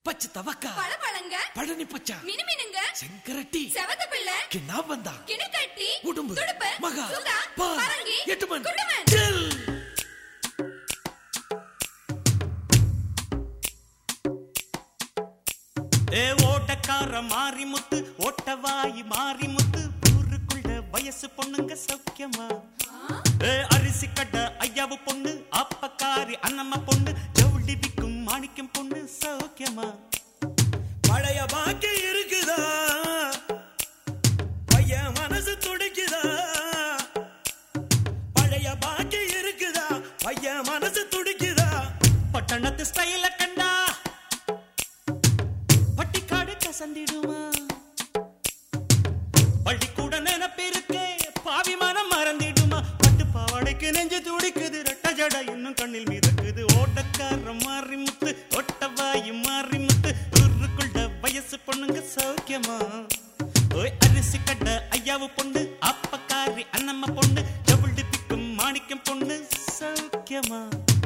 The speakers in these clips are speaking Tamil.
பச்சை தவக்கா பழபழங்க பழனி பச்சா மினுமினுங்க செங்கரட்டி செவத்த பிள்ளை கிண்ணா வந்தா கிணிக்கட்டி உடும்பு துடுப்பு மகா சுதா பா பரங்கி எட்டுமன் குண்டுமன் ஜெல் ஏ ஓட்டக்கார மாறி முத்து ஓட்டவாயி மாறி முத்து ஊருக்குள்ள வயசு பொண்ணுங்க சௌக்கியமா ஏ அரிசி கட்ட ஐயாவு பொண்ணு அப்பக்காரி அண்ணம்மா பொண்ணு ஜவுளி விக்கும் மாணிக்கம் பொண்ணு சௌக்கியமா பழைய பாக்கி இருக்குதா பையன் மனசு துடிக்குதா பழைய பாக்கி இருக்குதா பையன் மனசு துடிக்குதா பட்டணத்து ஸ்டைல கண்டா பட்டிக்காடு கசந்திடுமா பள்ளிக்கூட நினைப்பிருக்கே பாவி மனம் மறந்திடுமா பட்டு பாவாடைக்கு நெஞ்சு துடிக்குது ரெட்ட ஜட இன்னும் கண்ணில் மிதக்குது ஓட்டக்கார மாறி முத்து ஒட்டவாயி மாறி முத்து ஊருக்குள்ள வயசு பொண்ணுங்க சௌக்கியமா ஓய் அரிசி கட்ட ஐயாவு பொண்ணு அப்பக்காரி அண்ணம்மா பொண்ணு ஜவுளி பிக்கும் மாணிக்கம் பொண்ணு சௌக்கியமா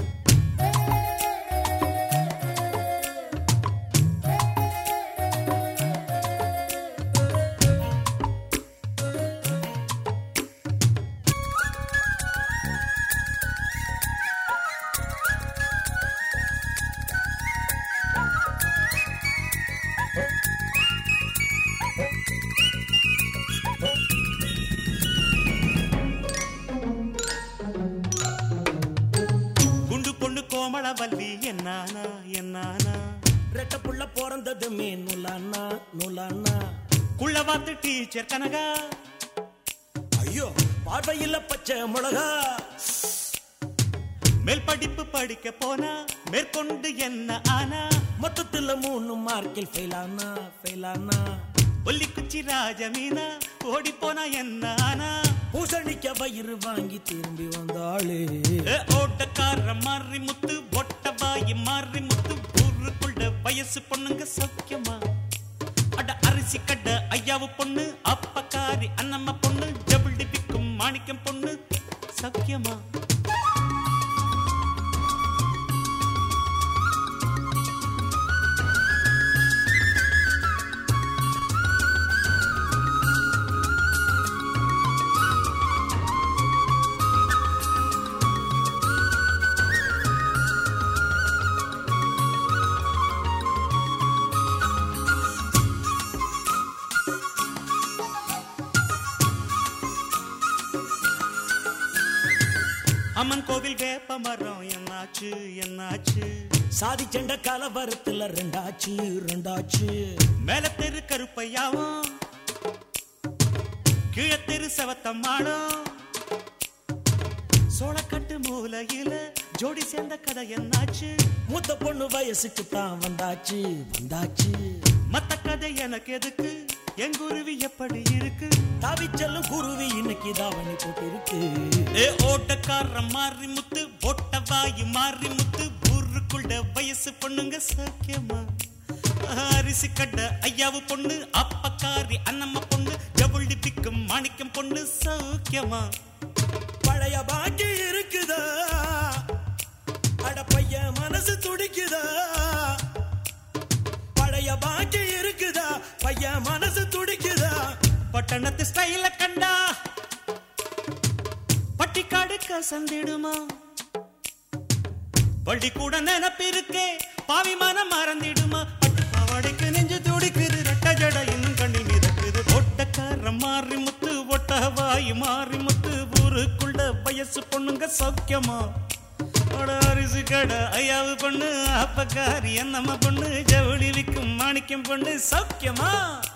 குண்டு பொண்ணு கோமளவல்லி என்னானா என்னானா ரெட்ட புள்ள பிறந்தது மே நுலானா நுலானா குள்ளவாத்து டீச்சர் கனகா ஐயோ பார்வையில பச்சை மிளகா மேல் படிப்பு படிக்க போனா மேற்கொண்டு என்ன ஆனா மொத்தத்துல மூணு மார்க்கில் ஃபெயிலானா ஃபெயிலானா ஒல்லி குச்சி ராஜமீனா ஓடி போனா என்ன ஆனா பூசணிக்க வயிறு வாங்கி திரும்பி வந்தாளே ஏ, ஓட்டக்கார மாறி முத்து ஒட்ட பாய் மாறி முத்து ஊருக்குள்ள வயசு பொண்ணுங்க சௌக்கியமா அட அரிசி கட்ட ஐயாவு பொண்ணு அப்பக்காரி அண்ணம்மா பொண்ணு ஜவுளி விக்கும் மாணிக்கம் பொண்ணு சௌக்கியமா அம்மன் கோவில் வேப்ப மரம் என்னாச்சு என்னாச்சு சாதி சண்டை கலவரத்துல ரெண்டாச்சு ரெண்டாச்சு மேல தெரு கருப்பையாவும் கீழத்தெரு செவத்தம்மாடும் சோளக்கட்டு மூலையில ஜோடி சேர்ந்த கதை என்னாச்சு மூத்த பொண்ணு வயசுக்கு தான் வந்தாச்சு வந்தாச்சு மத்த கதை எனக்கு எதுக்கு எங்குருவி எப்படி இருக்கு தாவிச்செல்லும் குருவி இன்னைக்கு தாவணி போட்டிருக்கு ஏ ஓட்டக்கார மாறி முத்து ஒட்ட வாயு மாறி முத்து ஊருக்குள்ள வயசு பொண்ணுங்க சௌக்கியமா அரிசி கட்ட ஐயாவு பொண்ணு அப்பக்காரி அண்ணம்மா பொண்ணு ஜவுளி பிக்கும் மாணிக்கம் பொண்ணு சௌக்கியமா பழைய பாக்கி இருக்குதா அட பையன் மனசு துடிக்குதா பழைய பாக்கி இருக்குதா பையன் மனசு துடிக்குதா பட்டணத்து ஸ்டைல கண்டா பட்டிக்காடு கசந்திடுமா பள்ளிக்கூட நினப்பிருக்கே பாவி மனம் மறந்திடுமா பட்டு பாவாடைக்கு நெஞ்சு துடிக்குது ரெட்ட ஜட இன்னும் கண்ணில் மிதக்குது ஒட்டக்கார மாறி முத்து ஒட்ட வாய் மாறி முத்து ஊருக்குள்ள வயசு பொண்ணுங்க சௌக்கியமா அட அரிசி கடை ஐயாவு பொண்ணு அப்பக்காரி என்னம்மா பொண்ணு ஜவுளி விக்கும் மாணிக்கம் பொண்ணு சௌக்கியமா